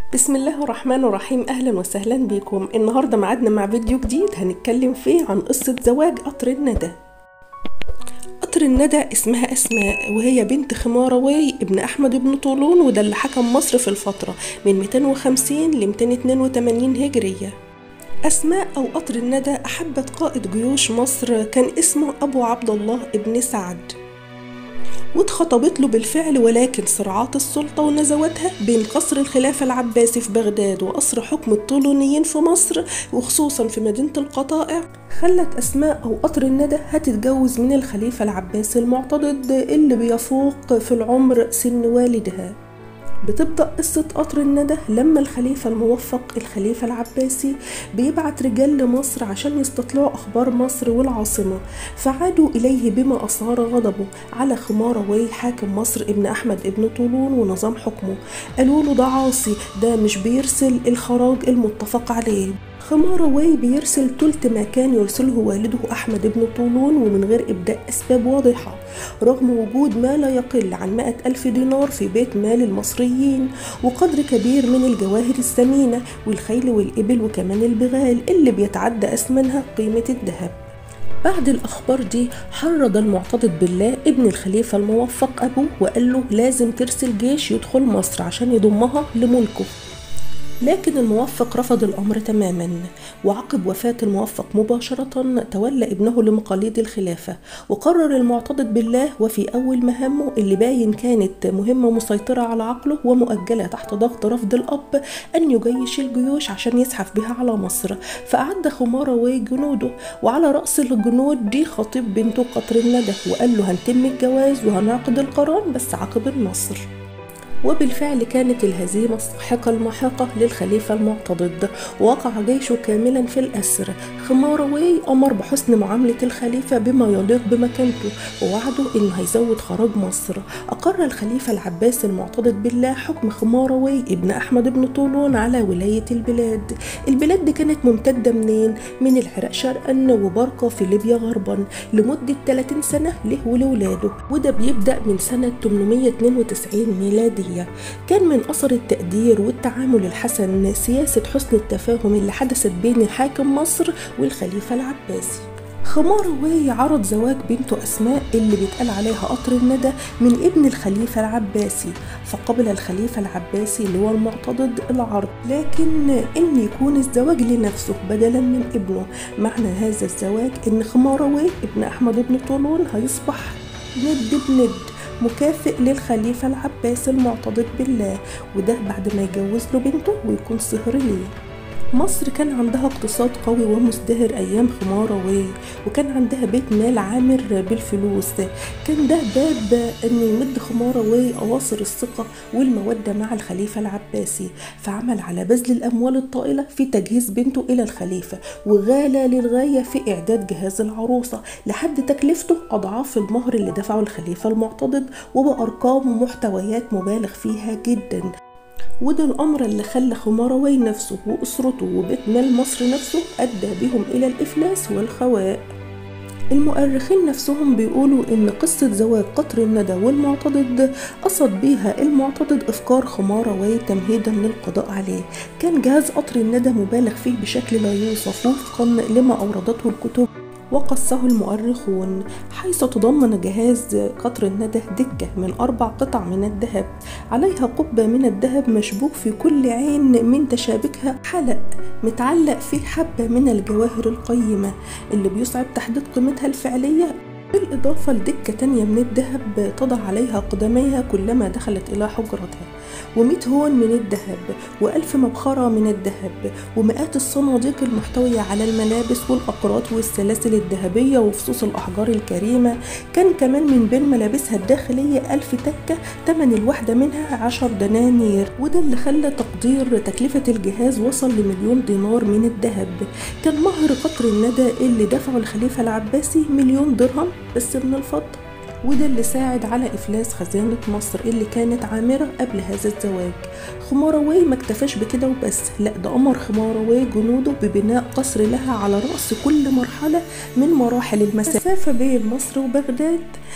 بسم الله الرحمن الرحيم اهلا وسهلا بكم النهارده معادنا مع فيديو جديد هنتكلم فيه عن قصه زواج قطر الندى قطر الندى اسمها اسماء وهي بنت خماروي ابن احمد بن طولون وده اللي حكم مصر في الفتره من 250 ل 282 هجريه أسماء أو قطر الندى أحبت قائد جيوش مصر كان اسمه أبو عبد الله ابن سعد واتخطبت له بالفعل ولكن صراعات السلطة ونزواتها بين قصر الخلافة العباسي في بغداد وقصر حكم الطولونيين في مصر وخصوصا في مدينة القطائع خلت أسماء أو قطر الندى هتتجوز من الخليفة العباسي المعتضد اللي بيفوق في العمر سن والدها بتبدأ قصة قطر الندى لما الخليفة الموفق الخليفة العباسي بيبعت رجال لمصر عشان يستطلعوا أخبار مصر والعاصمة فعادوا إليه بما أثار غضبه على خماروي حاكم مصر ابن أحمد ابن طولون ونظام حكمه قالوا له ده عاصي ده مش بيرسل الخراج المتفق عليه خماروي بيرسل تلت ما كان يرسله والده أحمد بن طولون ومن غير إبداء أسباب واضحة رغم وجود ما لا يقل عن مائة ألف دينار في بيت مال المصريين وقدر كبير من الجواهر الثمينة والخيل والإبل وكمان البغال اللي بيتعدى أثمنها قيمة الذهب بعد الأخبار دي حرض المعتضد بالله ابن الخليفة الموفق أبوه وقال له لازم ترسل جيش يدخل مصر عشان يضمها لملكه لكن الموفق رفض الأمر تماما وعقب وفاة الموفق مباشرة تولى ابنه لمقاليد الخلافة وقرر المعتضد بالله وفي أول مهامه اللي باين كانت مهمة مسيطرة على عقله ومؤجلة تحت ضغط رفض الأب أن يجيش الجيوش عشان يزحف بها على مصر فأعد خماروي جنوده وعلى رأس الجنود دي خطيب بنته قطر الندى وقال له هنتم الجواز وهنعقد القران بس عقب النصر وبالفعل كانت الهزيمة الساحقة الماحقة للخليفة المعتضد ووقع جيشه كاملا في الأسر خماروي أمر بحسن معاملة الخليفة بما يليق بمكانته ووعده إنه هيزود خراج مصر أقر الخليفة العباس المعتضد بالله حكم خماروي ابن أحمد بن طولون على ولاية البلاد البلاد دي كانت ممتدة منين؟ من العراق شرقا وبرقة في ليبيا غربا لمدة 30 سنة له ولولاده وده بيبدأ من سنة 892 ميلادي الدولية كان من أثر التقدير والتعامل الحسن سياسة حسن التفاهم اللي حدثت بين حاكم مصر والخليفة العباسي خماروي عرض زواج بنته أسماء اللي بيتقال عليها قطر الندى من ابن الخليفة العباسي فقبل الخليفة العباسي اللي هو المعتضد العرض لكن إن يكون الزواج لنفسه بدلا من ابنه معنى هذا الزواج إن خماروي ابن أحمد بن طولون هيصبح ند بند مكافئ للخليفة العباس المعتضد بالله وده بعد ما يجوز له بنته ويكون صهر ليه مصر كان عندها اقتصاد قوي ومزدهر ايام خماروي وكان عندها بيت مال عامر بالفلوس كان ده باب ان يمد خماروي اواصر الثقه والموده مع الخليفه العباسي فعمل على بذل الاموال الطائله في تجهيز بنته الى الخليفه وغالى للغايه في اعداد جهاز العروسه لحد تكلفته اضعاف المهر اللي دفعه الخليفه المعتضد وبارقام ومحتويات مبالغ فيها جدا وده الأمر اللي خلى خماروي نفسه وأسرته وبيت مال مصر نفسه أدى بهم إلى الإفلاس والخواء المؤرخين نفسهم بيقولوا إن قصة زواج قطر الندى والمعتضد قصد بيها المعتضد إفكار خماروي تمهيدا للقضاء عليه كان جهاز قطر الندى مبالغ فيه بشكل لا يوصف وفقا لما أوردته الكتب وقصه المؤرخون حيث تضمن جهاز قطر الندى دكة من أربع قطع من الذهب عليها قبة من الذهب مشبوك في كل عين من تشابكها حلق متعلق فيه حبة من الجواهر القيمة اللي بيصعب تحديد قيمتها الفعلية بالإضافة لدكة تانية من الذهب تضع عليها قدميها كلما دخلت إلى حجرتها ومئة هون من الذهب وألف مبخرة من الذهب ومئات الصناديق المحتوية على الملابس والأقراط والسلاسل الذهبية وفصوص الأحجار الكريمة كان كمان من بين ملابسها الداخلية ألف تكة تمن الواحدة منها عشر دنانير وده اللي خلى تقدير تكلفة الجهاز وصل لمليون دينار من الذهب كان مهر قطر الندى اللي دفعه الخليفة العباسي مليون درهم بس من الفضة وده اللي ساعد على إفلاس خزانة مصر اللي كانت عامرة قبل هذا الزواج خماروي ما اكتفاش بكده وبس لا ده أمر خماروي جنوده ببناء قصر لها على رأس كل مرحلة من مراحل المسافة بين مصر وبغداد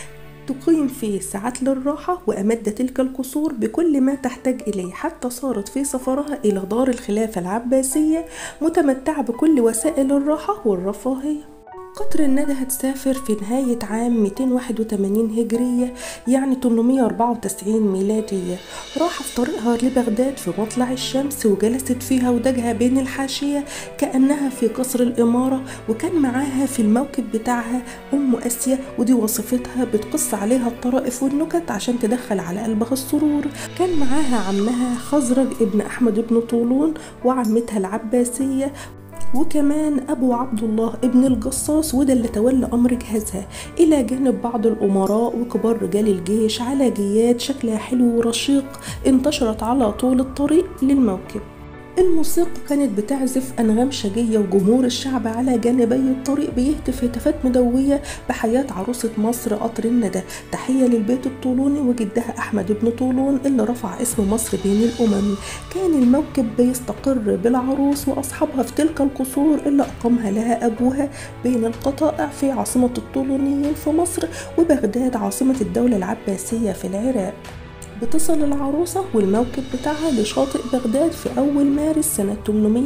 تقيم فيه ساعات للراحة وأمد تلك القصور بكل ما تحتاج إليه حتى صارت في سفرها إلى دار الخلافة العباسية متمتعة بكل وسائل الراحة والرفاهية قطر الندى هتسافر في نهاية عام 281 هجرية يعني 894 ميلادية راح في طريقها لبغداد في مطلع الشمس وجلست فيها ودجها بين الحاشية كأنها في قصر الإمارة وكان معاها في الموكب بتاعها أم آسيا ودي وصفتها بتقص عليها الطرائف والنكت عشان تدخل على قلبها السرور كان معاها عمها خزرج ابن أحمد بن طولون وعمتها العباسية وكمان أبو عبد الله ابن الجصاص وده اللي تولى أمر جهازها إلى جانب بعض الأمراء وكبار رجال الجيش على جياد شكلها حلو ورشيق انتشرت على طول الطريق للموكب الموسيقى كانت بتعزف أنغام شجية وجمهور الشعب على جانبي الطريق بيهتف هتافات مدوية بحياة عروسة مصر قطر الندى تحية للبيت الطولوني وجدها أحمد بن طولون اللي رفع اسم مصر بين الأمم كان الموكب بيستقر بالعروس وأصحابها في تلك القصور اللي أقامها لها أبوها بين القطائع في عاصمة الطولونيين في مصر وبغداد عاصمة الدولة العباسية في العراق بتصل العروسة والموكب بتاعها لشاطئ بغداد في أول مارس سنة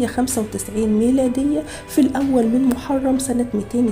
895 ميلادية في الأول من محرم سنة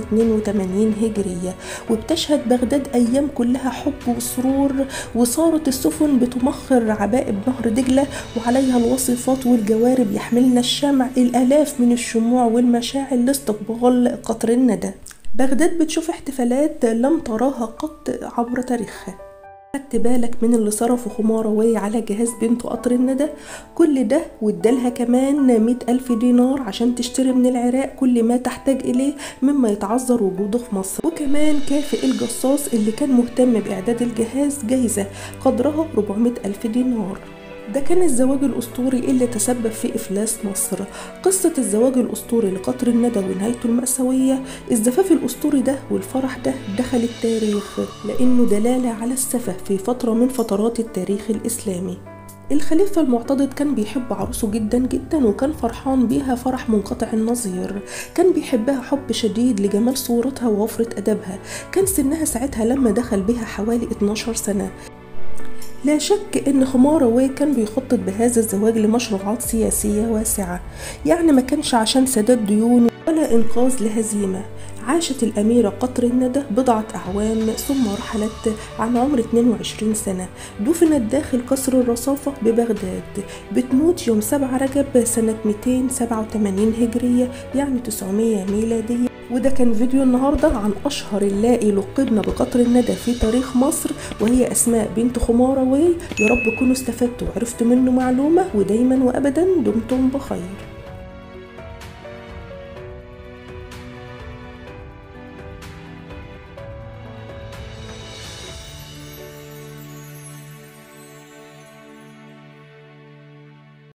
282 هجرية وبتشهد بغداد أيام كلها حب وسرور وصارت السفن بتمخر عبائب نهر دجلة وعليها الوصفات والجوارب يحملن الشمع الآلاف من الشموع والمشاعل لاستقبال قطر الندى بغداد بتشوف احتفالات لم تراها قط عبر تاريخها خدت بالك من اللي صرفوا خمارة وهي على جهاز بنته قطر الندى كل ده وادالها كمان مئة ألف دينار عشان تشتري من العراق كل ما تحتاج إليه مما يتعذر وجوده في مصر وكمان كافئ الجصاص اللي كان مهتم بإعداد الجهاز جايزة قدرها 400 ألف دينار ده كان الزواج الأسطوري اللي تسبب في إفلاس مصر قصة الزواج الأسطوري لقطر الندى ونهايته المأساوية الزفاف الأسطوري ده والفرح ده دخل التاريخ لأنه دلالة على السفة في فترة من فترات التاريخ الإسلامي الخليفة المعتضد كان بيحب عروسه جدا جدا وكان فرحان بيها فرح منقطع النظير كان بيحبها حب شديد لجمال صورتها ووفرة أدبها كان سنها ساعتها لما دخل بها حوالي 12 سنة لا شك ان خماروي كان بيخطط بهذا الزواج لمشروعات سياسية واسعة يعني ما كانش عشان سداد ديون ولا انقاذ لهزيمة عاشت الأميرة قطر الندى بضعة أعوام ثم رحلت عن عمر 22 سنة دفنت داخل قصر الرصافة ببغداد بتموت يوم 7 رجب سنة 287 هجرية يعني 900 ميلادية وده كان فيديو النهاردة عن أشهر اللائي لقبنا بقطر الندى في تاريخ مصر وهي أسماء بنت خماروي يا رب تكونوا استفدتوا وعرفتوا منه معلومة ودايما وأبدا دمتم بخير